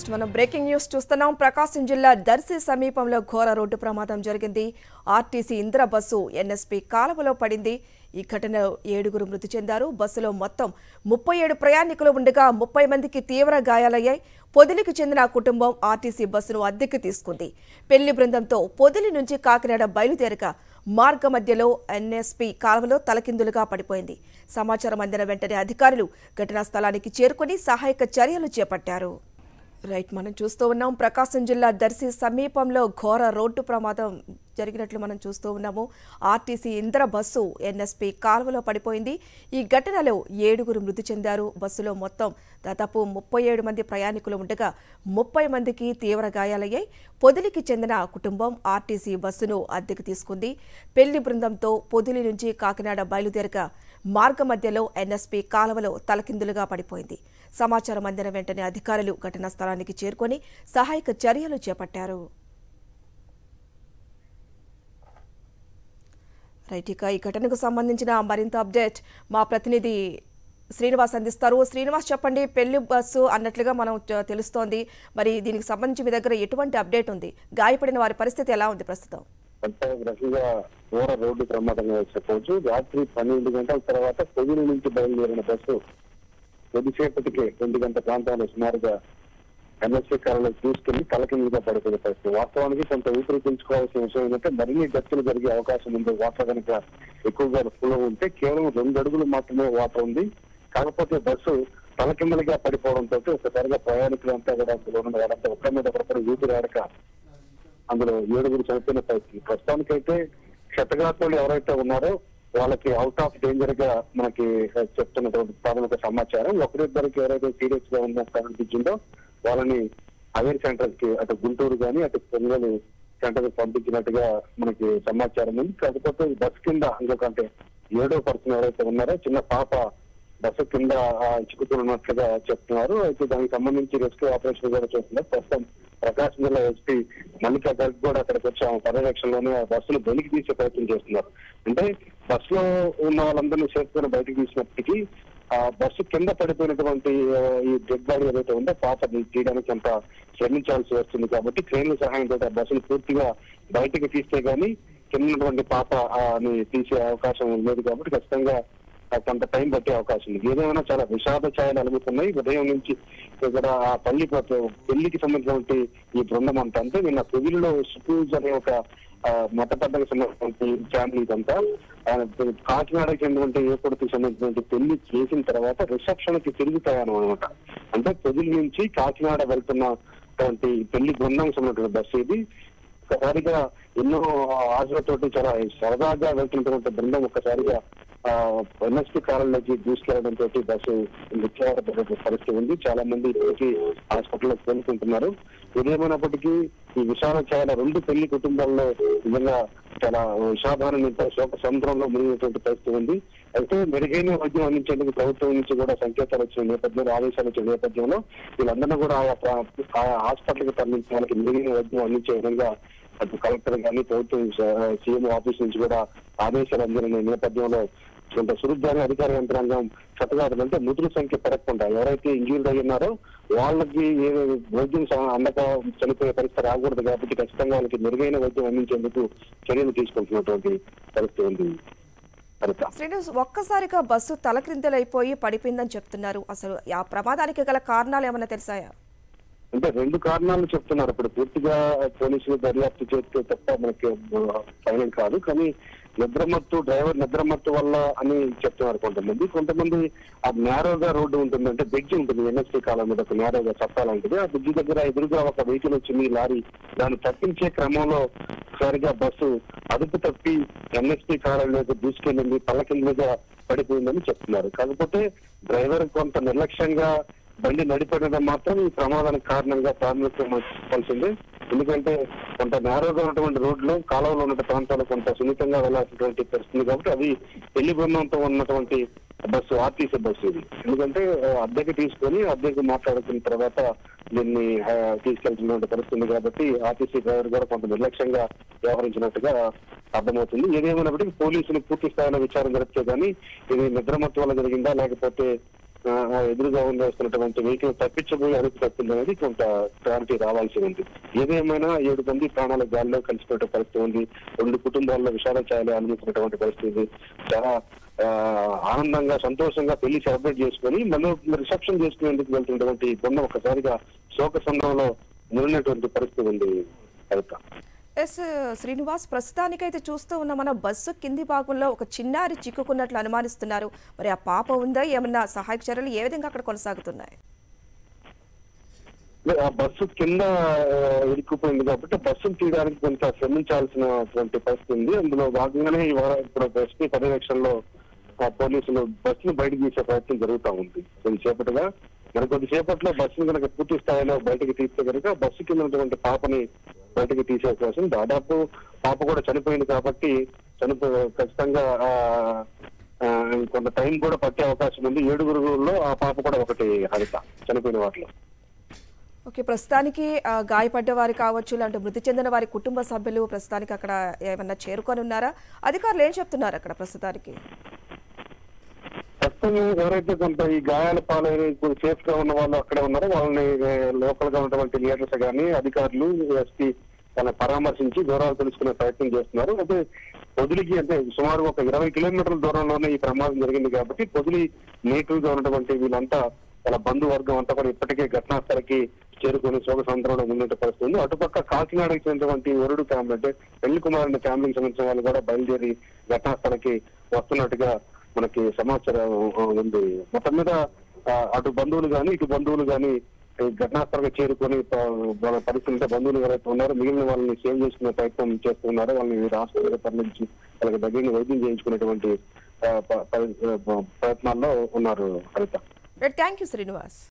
next మనం breaking news చూస్తున్నాం ప్రకాశం జిల్లా దర్శి సమీపంలో ఘోర రోడ్డు ప్రమాదం జరిగింది ఆర్టీసీ ఇందిర బస్సు ఎన్ఎస్పీ కాలువలో పడింది ఈ ఘటనలో ఏడుగురు మృతి చెందారు బస్సులో మొత్తం ముప్పై ఏడు ప్రయాణికులు ఉండగా ముప్పై మందికి తీవ్ర గాయాలయ్యాయి పొదిలికి చెందిన ఆ కుటుంబం ఆర్టీసీ బస్సును అద్దెకి తీసుకుంది పెళ్లి బృందంతో పొదిలి నుంచి కాకినాడ బయలుదేరగా మార్గ మధ్యలో ఎన్ఎస్పీ కాలువలో తలకిందులుగా పడిపోయింది సమాచారం అందిన వెంటనే అధికారులు ఘటనా స్థలానికి చేరుకుని సహాయక చర్యలు చేపట్టారు రైట్ మనం చూస్తూ ఉన్నాం ప్రకాశం జిల్లా దర్శి సమీపంలో ఘోర రోడ్డు ప్రమాదం జరిగినట్లు మనం చూస్తూ ఉన్నాము ఆర్టీసీ ఇంద్ర బస్సు ఎన్ఎస్పీ కాలువలో పడిపోయింది ఈ ఘటనలో ఏడుగురు మృతి చెందారు బస్సులో మొత్తం దాదాపు ముప్పై ఏడు మంది ప్రయాణికులు ఉండగా ముప్పై మందికి తీవ్ర గాయాలయ్యాయి పొదిలికి చెందిన ఆ కుటుంబం ఆర్టీసీ బస్సును అద్దెకు తీసుకుంది పెళ్లి బృందంతో పొదిలి నుంచి కాకినాడ బయలుదేరగా మార్గ మధ్యలో ఎన్ఎస్పీ కాలువలో తలకిందులుగా పడిపోయింది సమాచారం అందిన వెంటనే అధికారులు ఘటనా స్థలానికి చేరుకొని సహాయక చర్యలు చేపట్టారు రైట్ ఇక ఈ ఘటనకు సంబంధించిన మరింత అప్డేట్ మా ప్రతినిధి శ్రీనివాస్ అందిస్తారు శ్రీనివాస్ చెప్పండి పెళ్లి బస్సు అన్నట్లుగా మనం తె- తెలుస్తోంది మరి దీనికి సంబంధించి మీ దగ్గర ఎటువంటి అప్డేట్ ఉంది గాయపడిన వారి పరిస్థితి ఎలా ఉంది ప్రస్తుతం అంతర్గ్రహిగా ఘోర రోడ్డు ప్రమాదంగా చెప్పవచ్చు రాత్రి పన్నెండు గంటల తర్వాత పొదిలి నుంచి బయలుదేరిన బస్సు కొద్దిసేపటికే రెండు గంటల ప్రాంతంలో సుమారుగా ఎన్ఎస్సీ కాలంలో తీసుకెళ్లి తలకిందుగా పడిపోయిన పరిస్థితి వాస్తవానికి కొంత ఊపిరి పీల్చుకోవాల్సిన విషయం ఏంటంటే మరిన్ని డెత్తులు జరిగే అవకాశం ఉంది వాటర్ కనుక ఎక్కువగా ఫ్లో ఉంటే కేవలం రెండు అడుగులు మాత్రమే వాటర్ ఉంది కాకపోతే బస్సు తలకిందలుగా పడిపోవడంతో ఒకసారిగా ప్రయాణికులంతా కూడా అందులో ఉన్న వాళ్ళంతా ఒక్క మీద ఒకరి ఊపిరి ఆడక అందులో ఏడుగురు చనిపోయిన పరిస్థితి ప్రస్తుతానికైతే క్షతగాత్రులు ఎవరైతే ఉన్నారో వాళ్ళకి అవుట్ ఆఫ్ డేంజర్ గా మనకి చెప్తున్నటువంటి ప్రాథమిక సమాచారం ఒకరిద్దరికి ఎవరైతే సీరియస్ గా ఉన్న కనిపించిందో వాళ్ళని అవేర్ సెంటర్ కి అటు గుంటూరు గాని అటు పొంగలు సెంటర్ కి పంపించినట్టుగా మనకి సమాచారం ఉంది కాకపోతే ఈ బస్ కింద ఇంకొకంటే ఏడో పర్సన్ ఎవరైతే ఉన్నారో చిన్న పాప బస్సు కింద ఆ, చిక్కుతున్నట్లుగా చెప్తున్నారు అయితే దానికి సంబంధించి రెస్క్యూ ఆపరేషన్ కూడా చేస్తున్నారు ప్రస్తుతం ప్రకాశం జిల్లా ఎస్పీ మల్లికా గర్గ్ కూడా అక్కడికి వచ్చి ఆమె పర్యవేక్షణలోనే ఆ బస్సును బయటికి తీసే ప్రయత్నం చేస్తున్నారు అంటే బస్సులో ఉన్న వాళ్ళందరినీ సేఫ్గా బయటికి తీసినప్పటికీ ఆ బస్సు కింద పడిపోయినటువంటి ఆ, ఈ డెడ్ బాడీ ఏదైతే ఉందో పాపని తీయడానికి అంత శ్రమించాల్సి వస్తుంది కాబట్టి క్రేన్ల సహాయంతో ఆ బస్సును పూర్తిగా బయటికి తీస్తే గానీ కింద ఉన్నటువంటి పాప ఆ, ని తీసే అవకాశం లేదు కాబట్టి ఖచ్చితంగా ఆ కొంత టైం పట్టే అవకాశం ఉంది ఏదేమైనా చాలా విషాద ఛాయలు అలుగుతున్నాయి ఉదయం నుంచి ఇక్కడ ఆ పల్లి పెళ్లికి సంబంధించినటువంటి ఈ బృందం అంతా అంటే నిన్న పొదిలిలో స్కూల్స్ అనే ఒక ఆ, మత పద్ధతికి సంబంధించినటువంటి ఫ్యామిలీ ఇదంతా ఆ, కాకినాడకి చెందినటువంటి ఏర్పడికి సంబంధించినటువంటి పెళ్లి చేసిన తర్వాత రిసెప్షన్ కి తిరుగుతాయను అనమాట అంటే పొదిలి నుంచి కాకినాడ వెళ్తున్నటువంటి పెళ్లి బృందం సంబంధించిన బస్సు ఇది ఒకసారిగా ఎన్నో ఆశలతోటి చాలా సరదాగా వెళ్తున్నటువంటి బృందం ఒకసారిగా ఎన్ఎస్పీ కాలంలోకి దూసుకెళ్లడం తోటి బస్సు మృత్యువరపడే పరిస్థితి ఉంది చాలా మంది ఇప్పటికీ హాస్పిటల్లో కోలుకుంటున్నారు ఏదేమైనప్పటికీ ఈ విషాద ఛాయల రెండు పెళ్లి కుటుంబాల్లో నిజంగా చాలా విషాదాన్ని నింపే శోక సముద్రంలో మునిగినటువంటి పరిస్థితి ఉంది అయితే మెరుగైన వైద్యం అందించేందుకు ప్రభుత్వం నుంచి కూడా సంకేతాలు వచ్చిన నేపథ్యంలో ఆదేశాలు వచ్చిన నేపథ్యంలో వీళ్ళందరినీ కూడా ఆయా ప్రా- ఆయా హాస్పిటల్కి తరలించడానికి మెరుగైన వైద్యం అందించే విధంగా అటు కలెక్టర్ కానీ ప్రభుత్వం సీఎం ఆఫీస్ నుంచి కూడా ఆదేశాలు అందిన నేపథ్యంలో కొంత సురుగ్గానే అధికార యంత్రాంగం క్షతగాదులు అంటే మృతుల సంఖ్య పెరగకుండా ఎవరైతే ఇంజూర్డ్ అయి ఉన్నారో వాళ్ళకి ఏ వైద్యం స- అందక చనిపోయే పరిస్థితి రాకూడదు కాబట్టి ఖచ్చితంగా వాళ్ళకి మెరుగైన వైద్యం అందించేందుకు చర్యలు తీసుకుంటున్నటువంటి పరిస్థితి ఉంది హరిత శ్రీనివాస్ ఒక్కసారిగా బస్సు తలక్రిందలైపోయి పడిపోయిందని చెప్తున్నారు అసలు ఆ ప్రమాదానికి గల కారణాలు ఏమైనా తెలిసాయా అంటే రెండు కారణాలు చెప్తున్నారు ఇప్పుడు పూర్తిగా పోలీసులు దర్యాప్తు చేస్తే తప్ప మనకి ఫైనల్ కాదు కానీ నిద్రమత్తు డ్రైవర్ నిద్రమత్తు వల్ల అని చెప్తున్నారు కొంతమంది కొంతమంది ఆ నేరోగా రోడ్డు ఉంటుంది అంటే బ్రిడ్జ్ ఉంటుంది ఎన్ఎస్సీ కాలం మీద ఒక నేరోగా చెప్పాలంటే ఆ బ్రిడ్జ్ దగ్గర ఎదురుగా ఒక వెహికల్ వచ్చింది లారీ దాన్ని తప్పించే క్రమంలో సరిగా బస్సు అదుపు తప్పి ఎన్ఎస్పీ కాలంలోకి దూసుకెళ్ళింది పల్లకిల మీద పడిపోయిందని చెప్తున్నారు కాకపోతే డ్రైవర్ కొంత నిర్లక్ష్యంగా బండి నడిపడడం మాత్రం ఈ ప్రమాదానికి కారణంగా ప్రాముఖ్యం చెప్పాల్సింది ఎందుకంటే కొంత నేరోగా ఉన్నటువంటి రోడ్లు కాలువలో ఉన్న ప్రాంతాలు కొంత సున్నితంగా వెళ్లాల్సినటువంటి పరిస్థితి కాబట్టి అది పెళ్లి బృందంతో ఉన్నటువంటి బస్సు ఆర్టీసీ బస్సు ఇది ఎందుకంటే ఆ, అద్దెకి తీసుకొని అద్దెకి మాట్లాడుకున్న తర్వాత దీన్ని ఆ, తీసుకెళ్తున్న పరిస్థితి ఉంది కాబట్టి ఆర్టీసీ డ్రైవర్ కూడా కొంత నిర్లక్ష్యంగా వ్యవహరించినట్టుగా అర్థమవుతుంది ఏదేమైనప్పటికీ పోలీసులు పూర్తి స్థాయిలో విచారణ జరిపితే గానీ ఇది నిద్రమత్తు వల్ల జరిగిందా లేకపోతే ఆ, ఆ ఎదురుగా ఉండి వస్తున్నటువంటి వెహికల్ తప్పించబోయి అదుపు తప్పింది అనేది కొంత క్లారిటీ రావాల్సి ఉంది ఏదేమైనా ఏడు మంది ప్రాణాల గాలిలో కలిసిపోయే పరిస్థితి ఉంది రెండు కుటుంబాల్లో విషాద ఛాయలు అనుమతించినటువంటి పరిస్థితి ఉంది చాలా ఆ, ఆనందంగా సంతోషంగా పెళ్లి సెలబ్రేట్ చేసుకొని మళ్ళీ రిసెప్షన్ చేసుకునేందుకు వెళ్తున్నటువంటి బొమ్మ ఒకసారిగా శోక సంద్రంలో మునిగినటువంటి పరిస్థితి ఉంది కవిత ఎస్ శ్రీనివాస్ ప్రస్తుతానికైతే చూస్తూ ఉన్న మన బస్సు కింది భాగంలో ఒక చిన్నారి చిక్కుకున్నట్లు అనుమానిస్తున్నారు మరి ఆ పాప ఉందా ఏమన్నా సహాయక చర్యలు ఏ విధంగా అక్కడ కొనసాగుతున్నాయి ఆ బస్సు కింద ఆ, ఇరుక్కుపోయింది కాబట్టి బస్సును తీయడానికి కొంత శ్రమించాల్సినటువంటి పరిస్థితి ఉంది అందులో భాగంగానే ఇవాళ ఇప్పుడు ఎస్పీ పర్యవేక్షణలో ఆ పోలీసులు బస్సును బయటకు తీసే ప్రయత్నం జరుగుతూ ఉంది కొద్దిసేపటిగా మరి కొద్దిసేపట్లో బస్సును కనుక పూర్తి స్థాయిలో బయటకు తీస్తే కనుక బస్సు కింద ఉన్నటువంటి పాపని బయటకు తీసే అవకాశం దాదాపు పాప కూడా చనిపోయింది కాబట్టి చనిపో ఖచ్చితంగా ఆ, ఆ, కొంత టైం కూడా పట్టే అవకాశం ఉంది ఏడుగురులో ఆ పాప కూడా ఒకటి హరిత చనిపోయిన వాటిలో ఓకే ప్రస్తుతానికి ఆ, గాయపడ్డ వారు కావచ్చు ఇలాంటి మృతి చెందిన వారి కుటుంబ సభ్యులు ప్రస్తుతానికి అక్కడ ఏమన్నా చేరుకొని ఉన్నారా అధికారులు ఏం చెప్తున్నారు అక్కడ ప్రస్తుతానికి ప్రస్తుతం ఎవరైతే కొంత ఈ గాయాల పాలైన ఇప్పుడు సేఫ్ గా ఉన్న వాళ్ళు అక్కడే ఉన్నారో వాళ్ళని లోకల్ గా ఉన్నటువంటి లీడర్స్ గానీ అధికారులు ఎస్పీ వాళ్ళని పరామర్శించి వివరాలు తెలుసుకునే ప్రయత్నం చేస్తున్నారు అయితే పొదిలికి అంటే సుమారు ఒక ఇరవై కిలోమీటర్ల దూరంలోనే ఈ ప్రమాదం జరిగింది కాబట్టి పొదిలి నేటివ్ గా ఉన్నటువంటి వీళ్ళంతా వాళ్ళ బంధువర్గం అంతా కూడా ఇప్పటికే ఘటనాస్థలకి చేరుకొని శోక సందర్భంలో ముందుంటే పరిస్థితి ఉంది అటుపక్క కాకినాడకి చెందినటువంటి వరుడు ఫ్యామిలీ అంటే పెళ్లి కుమారుని ఫ్యామిలీకి సంబంధించిన వాళ్ళు కూడా బయలుదేరి ఘటనాస్థలకి వస్తున్నట్టుగా మనకి సమాచారం ఆ, ఉంది మొత్తం మీద ఆ, అటు బంధువులు గాని ఇటు బంధువులు గాని ఈ ఘటనాస్థలంగా చేరుకొని ప- వాళ్ళ పరిస్థితులతో బంధువులు ఎవరైతే ఉన్నారో మిగిలిన వాళ్ళని సేవ్ చేసుకునే ప్రయత్నం చేస్తున్నారు వాళ్ళని రాష్ట్ర తరలించి వాళ్ళకి దగ్గర వైద్యం చేయించుకునేటువంటి ఆ, ప- ప- ప్రయత్నాల్లో ఉన్నారు హరిత థ్యాంక్ యూ శ్రీనివాస్